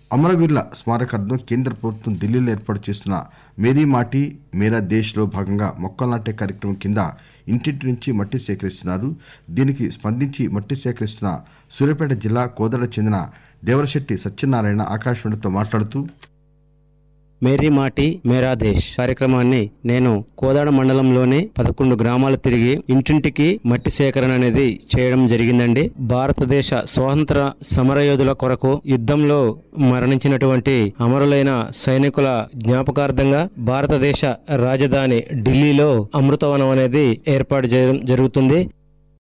అమరవీరుల స్మారకార్థం కేంద్ర ప్రభుత్వం ఢిల్లీలో ఏర్పాటు చేస్తున్న మేరీ మాటి మేరా దేశ్ లో భాగంగా మొక్కలు నాటే కార్యక్రమం కింద ఇంటింటి నుంచి మట్టి సేకరిస్తున్నారు దీనికి స్పందించి మట్టి సేకరిస్తున్న సూర్యాపేట జిల్లా కోదడ చెందిన దేవరశెట్టి సత్యనారాయణ ఆకాశవాణితో మాట్లాడుతూ మేరీ మాటి మేరా దేశ్ కార్యక్రమాన్ని నేను కోదాడ మండలంలోని పదకొండు గ్రామాలు తిరిగి ఇంటింటికి మట్టి సేకరణ అనేది చేయడం జరిగిందండి భారతదేశ స్వాతంత్ర సమరయోధుల కొరకు యుద్ధంలో మరణించినటువంటి అమరులైన సైనికుల జ్ఞాపకార్థంగా భారతదేశ రాజధాని ఢిల్లీలో అమృతవనం అనేది ఏర్పాటు చేయడం జరుగుతుంది